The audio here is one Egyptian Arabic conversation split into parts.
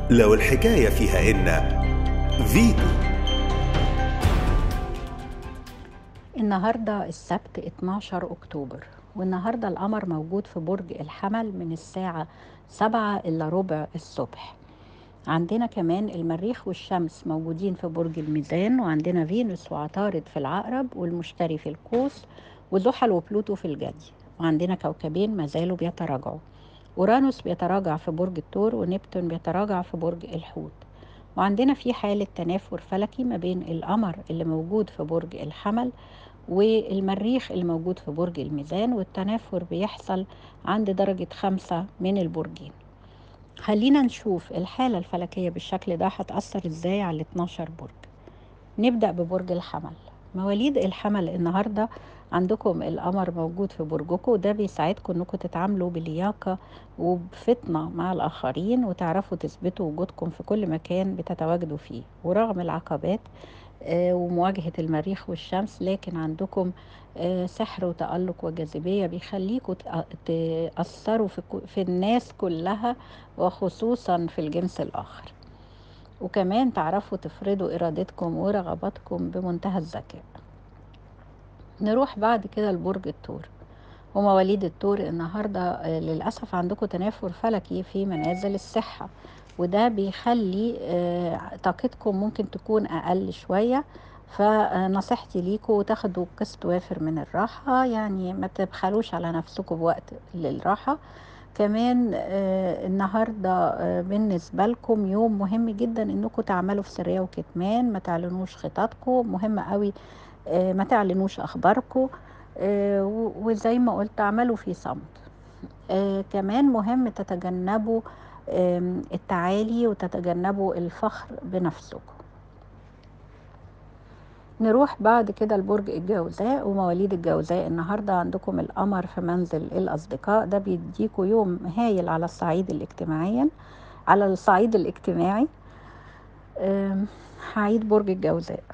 لو الحكاية فيها إن فيتو النهاردة السبت 12 أكتوبر والنهاردة القمر موجود في برج الحمل من الساعة سبعة إلا ربع الصبح عندنا كمان المريخ والشمس موجودين في برج الميزان وعندنا فينوس وعطارد في العقرب والمشتري في القوس وزحل وبلوتو في الجدي وعندنا كوكبين ما زالوا بيتراجعوا أورانوس بيتراجع في برج الثور ونبتون بيتراجع في برج الحوت وعندنا في حالة تنافر فلكي ما بين القمر اللي موجود في برج الحمل والمريخ اللي موجود في برج الميزان والتنافر بيحصل عند درجة خمسة من البرجين خلينا نشوف الحالة الفلكية بالشكل ده هتأثر ازاي على ال 12 برج نبدأ ببرج الحمل مواليد الحمل النهاردة عندكم القمر موجود في برجكم وده بيساعدكم انكم تتعاملوا بلياقة وبفطنة مع الآخرين وتعرفوا تثبتوا وجودكم في كل مكان بتتواجدوا فيه ورغم العقبات آه، ومواجهة المريخ والشمس لكن عندكم آه، سحر وتألق وجاذبية بيخليكم تأ- تأثروا في, كو- في الناس كلها وخصوصا في الجنس الآخر وكمان تعرفوا تفرضوا إرادتكم ورغباتكم بمنتهى الذكاء نروح بعد كده لبرج الثور ومواليد الثور النهارده آه، للأسف عندكم تنافر فلكي في منازل الصحة وده بيخلي آه، طاقتكم ممكن تكون أقل شوية فنصيحتي ليكم تاخدوا قسط وافر من الراحة يعني ما تبخلوش على نفسكم بوقت للراحة كمان آه، النهارده آه، بالنسبة لكم يوم مهم جدا انكم تعملوا في سرية وكتمان ما تعلنوش خططكم مهم قوي آه، ما تعلنوش اخباركم آه، و- وزي ما قلت اعملوا في صمت آه، كمان مهم تتجنبوا آم، التعالي وتتجنبوا الفخر بنفسكم نروح بعد كده لبرج الجوزاء ومواليد الجوزاء النهارده عندكم القمر في منزل الأصدقاء ده بيديكوا يوم هايل على الصعيد الاجتماعي على الصعيد الاجتماعي آم، هعيد برج الجوزاء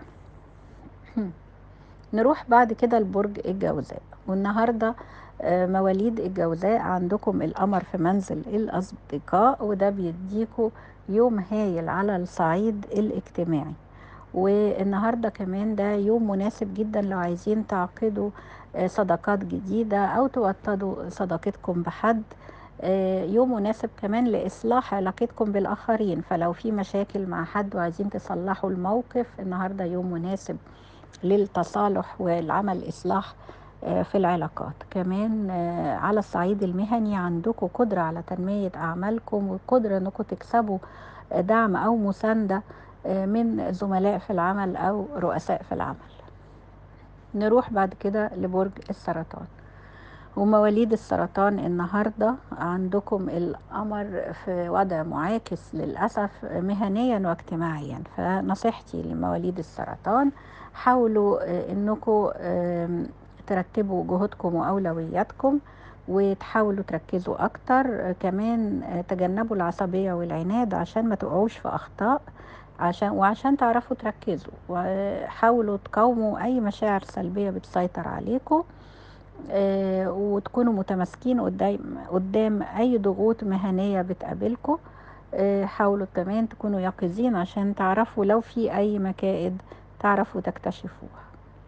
نروح بعد كده لبرج الجوزاء والنهارده آه، مواليد الجوزاء عندكم القمر في منزل الأصدقاء وده بيديكوا يوم هايل على الصعيد الاجتماعي والنهارده كمان ده يوم مناسب جدا لو عايزين تعقدوا آه، صداقات جديدة أو توطدوا صداقتكم بحد آه، يوم مناسب كمان لإصلاح علاقتكم بالآخرين فلو في مشاكل مع حد وعايزين تصلحوا الموقف النهارده يوم مناسب للتصالح والعمل إصلاح آه، في العلاقات كمان آه، على الصعيد المهني عندكم قدرة على تنمية أعمالكم وقدرة أنكم تكسبوا آه، دعم أو مساندة آه، من زملاء في العمل أو رؤساء في العمل نروح بعد كده لبرج السرطان ومواليد السرطان النهاردة عندكم القمر في وضع معاكس للأسف مهنيا واجتماعيا فنصيحتي لمواليد السرطان حاولوا آه، انكم آم، ترتبوا جهودكم وأولوياتكم وتحاولوا تركزوا أكتر آه، كمان آه، تجنبوا العصبية والعناد عشان ما تقعوش في أخطاء عشان وعشان تعرفوا تركزوا وحاولوا تقاوموا أي مشاعر سلبية بتسيطر عليكم آه، وتكونوا متماسكين قدام قدام اي ضغوط مهنيه بتقابلكم آه، حاولوا كمان تكونوا يقظين عشان تعرفوا لو في اي مكائد تعرفوا تكتشفوها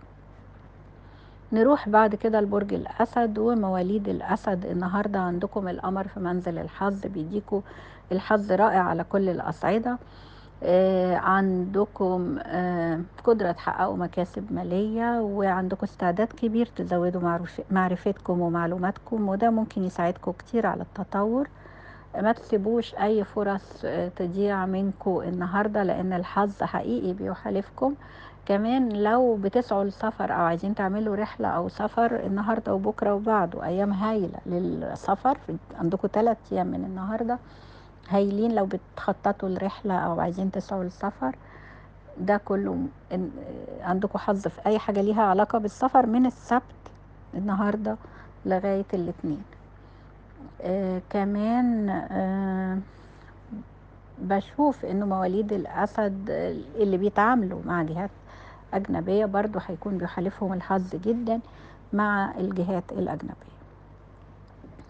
نروح بعد كده لبرج الأسد ومواليد الأسد النهاردة عندكم القمر في منزل الحظ بيديكوا الحظ رائع على كل الأصعدة آه، عندكم آه، قدرة تحققوا مكاسب مالية وعندكم استعداد كبير تزودوا معروف- معرفتكم ومعلوماتكم وده ممكن يساعدكم كتير على التطور ما تسيبوش أي فرص آه، تضيع منكم النهاردة لأن الحظ حقيقي بيحالفكم كمان لو بتسعوا للسفر أو عايزين تعملوا رحلة أو سفر النهاردة وبكرة وبعده أيام هايلة للسفر عندكم ثلاث أيام من النهاردة هايلين لو بتخططوا الرحلة أو عايزين تسعوا للسفر ده كله إن- عندكم حظ في أي حاجة ليها علاقة بالسفر من السبت النهاردة لغاية الاثنين آه كمان آه بشوف انه مواليد الاسد اللي بيتعاملوا مع جهات اجنبيه برضو هيكون بيحالفهم الحظ جدا مع الجهات الاجنبيه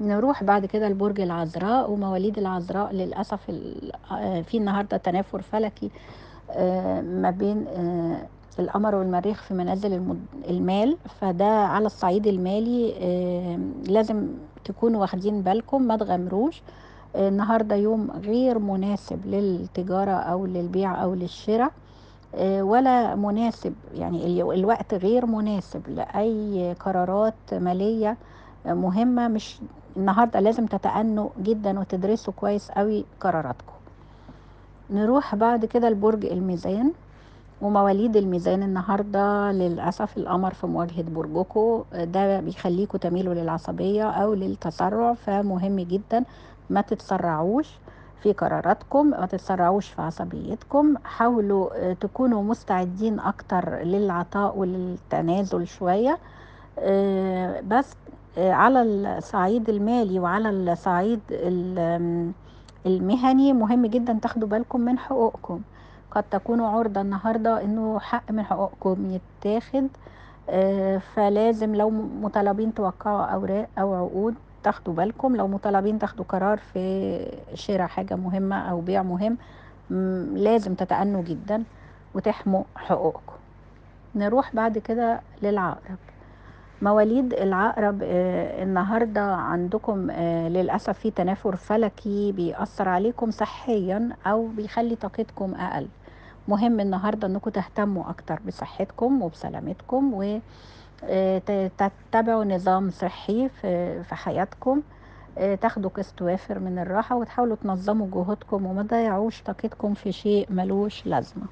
نروح بعد كده لبرج العذراء ومواليد العذراء للأسف ال- آه، في النهاردة تنافر فلكي آه، ما بين آه، القمر والمريخ في منازل المد- المال فده على الصعيد المالي آه، لازم تكونوا واخدين بالكم ما تغامروش آه، النهارده يوم غير مناسب للتجارة أو للبيع أو للشراء آه، ولا مناسب يعني ال- الوقت غير مناسب لأي قرارات مالية آه، مهمة مش النهاردة لازم تتأنوا جدا وتدرسوا كويس قوي قراراتكم نروح بعد كده لبرج الميزان ومواليد الميزان النهاردة للأسف القمر في مواجهة برجكم ده بيخليكم تميلوا للعصبية أو للتسرع فمهم جدا ما تتسرعوش في قراراتكم ما تتسرعوش في عصبيتكم حاولوا آه، تكونوا مستعدين أكتر للعطاء وللتنازل شوية آه، بس آه، على الصعيد المالي وعلى الصعيد ال- آم، المهني مهم جدا تاخدوا بالكم من حقوقكم قد تكونوا عرضة النهاردة انه حق من حقوقكم يتاخد آه، فلازم لو مطالبين توقعوا اوراق او عقود تاخدوا بالكم لو مطالبين تاخدوا قرار في شراء حاجة مهمة او بيع مهم م، لازم تتأنوا جدا وتحموا حقوقكم نروح بعد كده للعقرب مواليد العقرب آه، النهارده عندكم آه، للأسف في تنافر فلكي بيأثر عليكم صحيا أو بيخلي طاقتكم أقل مهم النهارده انكم تهتموا اكتر بصحتكم وبسلامتكم وتتبعوا نظام صحي في في حياتكم آه، تاخدوا قسط وافر من الراحة وتحاولوا تنظموا جهودكم وما تضيعوش طاقتكم في شيء ملوش لازمة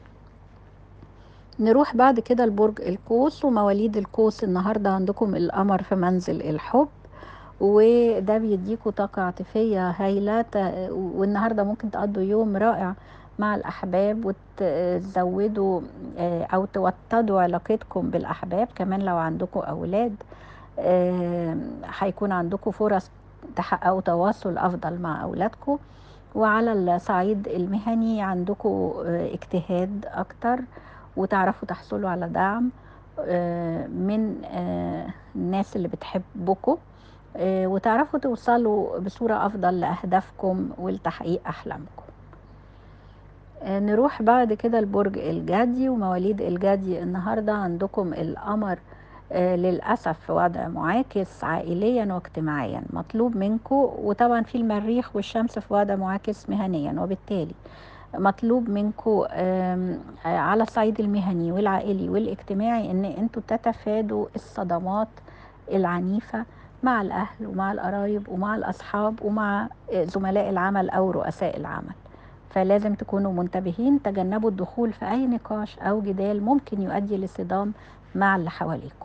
نروح بعد كده لبرج القوس ومواليد القوس النهاردة عندكم القمر في منزل الحب وده بيديكوا طاقة عاطفية هايلة ت- والنهاردة ممكن تقضوا يوم رائع مع الأحباب وتزودوا آه، أو توطدوا علاقتكم بالأحباب كمان لو عندكم أولاد آه، هيكون عندكم فرص تحققوا تواصل أفضل مع أولادكم وعلى الصعيد المهني عندكم اجتهاد أكتر وتعرفوا تحصلوا على دعم آه، من آه، الناس اللي بتحبكم آه، وتعرفوا توصلوا بصورة أفضل لأهدافكم ولتحقيق أحلامكم آه، نروح بعد كده لبرج الجدي ومواليد الجدي النهاردة عندكم القمر آه، للأسف في وضع معاكس عائليا واجتماعيا مطلوب منكم وطبعا في المريخ والشمس في وضع معاكس مهنيا وبالتالي مطلوب منكم على الصعيد المهني والعائلي والاجتماعي ان انتوا تتفادوا الصدمات العنيفة مع الأهل ومع القرايب ومع الأصحاب ومع آه، زملاء العمل أو رؤساء العمل فلازم تكونوا منتبهين تجنبوا الدخول في أي نقاش أو جدال ممكن يؤدي لصدام مع اللي حواليكم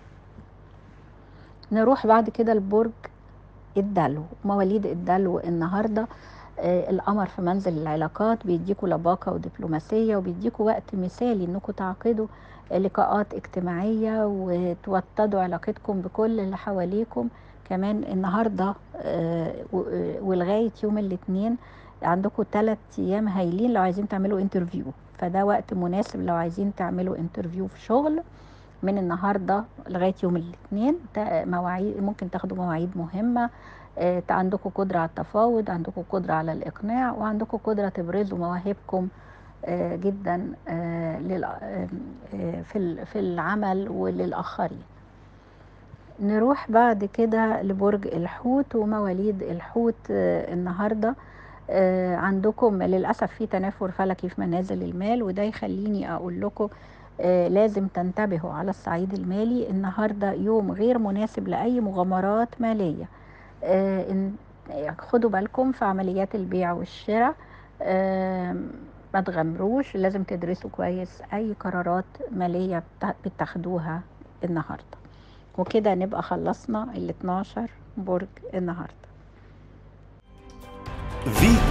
نروح بعد كده لبرج الدلو مواليد الدلو النهارده آه، القمر في منزل العلاقات بيديكوا لباقة ودبلوماسية وبيديكوا وقت مثالي انكم تعقدوا لقاءات اجتماعية وتوطدوا علاقتكم بكل اللي حواليكم كمان النهاردة آه، و- آه، ولغاية يوم الاثنين عندكم ثلاث ايام هايلين لو عايزين تعملوا انترفيو فده وقت مناسب لو عايزين تعملوا انترفيو في شغل من النهارده لغايه يوم الاثنين مواعيد ممكن تاخدوا مواعيد مهمه آه، عندكم قدره على التفاوض عندكم قدره على الاقناع وعندكم قدره تبرزوا مواهبكم آه، جدا آه، لل- آه، آه، في ال- في العمل وللاخرين نروح بعد كده لبرج الحوت ومواليد الحوت آه، النهارده آه، عندكم للأسف في تنافر فلكي في منازل المال وده يخليني أقول لكم آه، لازم تنتبهوا على الصعيد المالي النهارده يوم غير مناسب لأي مغامرات مالية آه، إن- خدوا بالكم في عمليات البيع والشراء آه، ما تغامروش لازم تدرسوا كويس أي قرارات مالية بتا- بتاخدوها النهارده وكده نبقى خلصنا ال 12 برج النهارده فيتو